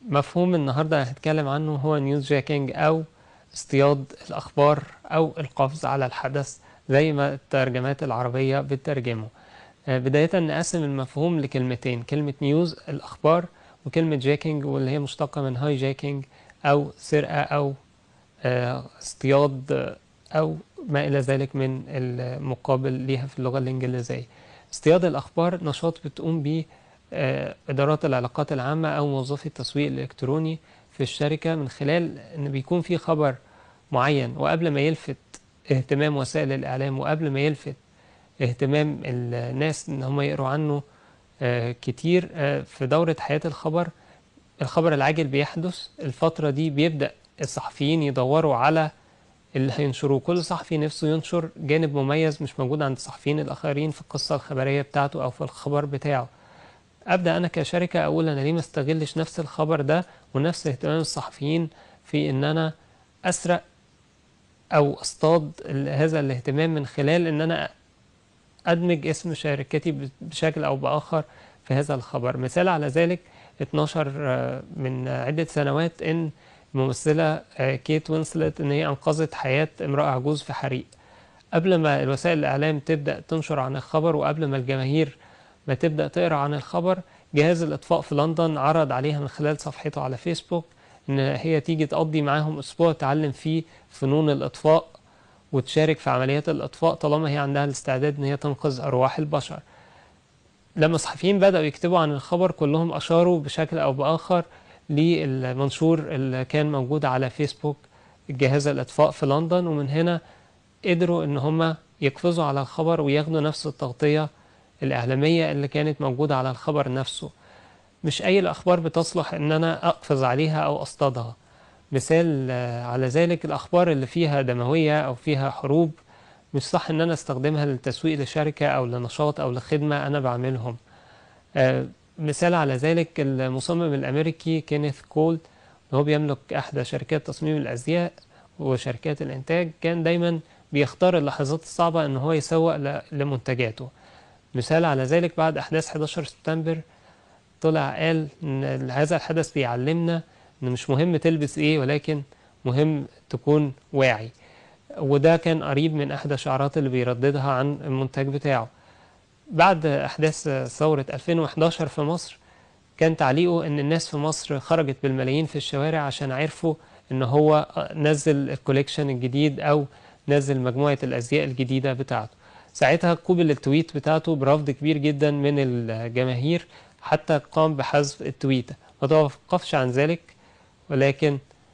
مفهوم النهارده هنتكلم عنه هو نيوز جاكينج او اصطياد الاخبار او القفز على الحدث زي ما الترجمات العربيه بتترجمه آه، بدايه نقسم المفهوم لكلمتين كلمه نيوز الاخبار وكلمه جاكينج واللي هي مشتقه من هاي جاكينج او سرقه او آه، اصطياد آه، او ما الى ذلك من المقابل ليها في اللغه الانجليزيه اصطياد الاخبار نشاط بتقوم به آه، ادارات العلاقات العامه او موظفي التسويق الالكتروني في الشركه من خلال ان بيكون في خبر معين وقبل ما يلفت اهتمام وسائل الاعلام وقبل ما يلفت اهتمام الناس ان هم يقروا عنه آه، كتير آه، في دوره حياه الخبر الخبر العاجل بيحدث الفتره دي بيبدا الصحفيين يدوروا على اللي هينشروه كل صحفي نفسه ينشر جانب مميز مش موجود عند الصحفيين الآخرين في القصة الخبرية بتاعته أو في الخبر بتاعه أبدأ أنا كشركة أقول أنا ليه ما استغلش نفس الخبر ده ونفس اهتمام الصحفيين في إن أنا أسرق أو أصطاد ال- هذا الاهتمام من خلال إن أنا أدمج اسم شركتي ب- بشكل أو بآخر في هذا الخبر مثال على ذلك 12 آه، من عدة سنوات إن الممثلة آه، كيت وينسلت إن هي أنقذت حياة امرأة عجوز في حريق قبل ما الوسائل الإعلام تبدأ تنشر عن الخبر وقبل ما الجماهير ما تبدأ تقرأ عن الخبر جهاز الإطفاء في لندن عرض عليها من خلال صفحته على فيسبوك إن هي تيجي تقضي معاهم أسبوع تعلم فيه فنون الإطفاء وتشارك في عمليات الإطفاء طالما هي عندها الاستعداد إن هي تنقذ أرواح البشر لما الصحفيين بدأوا يكتبوا عن الخبر كلهم أشاروا بشكل أو بآخر للمنشور اللي كان موجود على فيسبوك جهاز الإطفاء في لندن ومن هنا قدروا إن هم يقفزوا على الخبر وياخدوا نفس التغطية الإعلامية اللي كانت موجودة على الخبر نفسه مش أي الأخبار بتصلح إن أنا أقفز عليها أو أصطادها مثال آه، على ذلك الأخبار اللي فيها دموية أو فيها حروب مش صح إن أنا أستخدمها للتسويق لشركة أو لنشاط أو لخدمة أنا بعملهم آه، مثال على ذلك المصمم الأمريكي كينيث كول هو بيملك أحدى شركات تصميم الأزياء وشركات الإنتاج كان دايما بيختار اللحظات الصعبة إن هو يسوق ل- لمنتجاته مثال على ذلك بعد أحداث 11 سبتمبر طلع قال إن هذا الحدث بيعلمنا إن مش مهم تلبس إيه ولكن مهم تكون واعي وده كان قريب من أحدى الشعارات اللي بيرددها عن المنتج بتاعه بعد أحداث ثورة 2011 في مصر كان تعليقه إن الناس في مصر خرجت بالملايين في الشوارع عشان عرفوا إن هو نزل الكوليكشن الجديد أو نزل مجموعة الأزياء الجديدة بتاعته ساعتها قوبل التويت بتاعته برفض كبير جدا من الجماهير حتى قام بحذف التويتة ما توقفش عن ذلك ولكن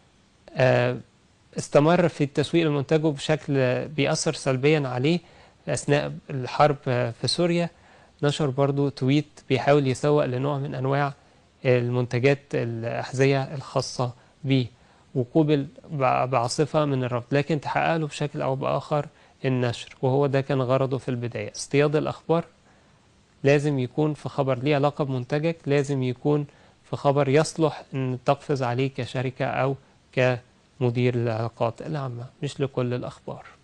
آه، استمر في التسويق لمنتجه بشكل بيأثر سلبيا عليه أثناء الحرب آه، في سوريا نشر برضو تويت بيحاول يسوق لنوع من أنواع المنتجات الأحذية الخاصة به وقوبل بع- بعاصفة من الرفض لكن تحقق له بشكل أو بآخر النشر وهو ده كان غرضه في البداية اصطياد الأخبار لازم يكون في خبر ليه علاقة بمنتجك لازم يكون في خبر يصلح أن تقفز عليه كشركة أو كمدير العلاقات العامة مش لكل الأخبار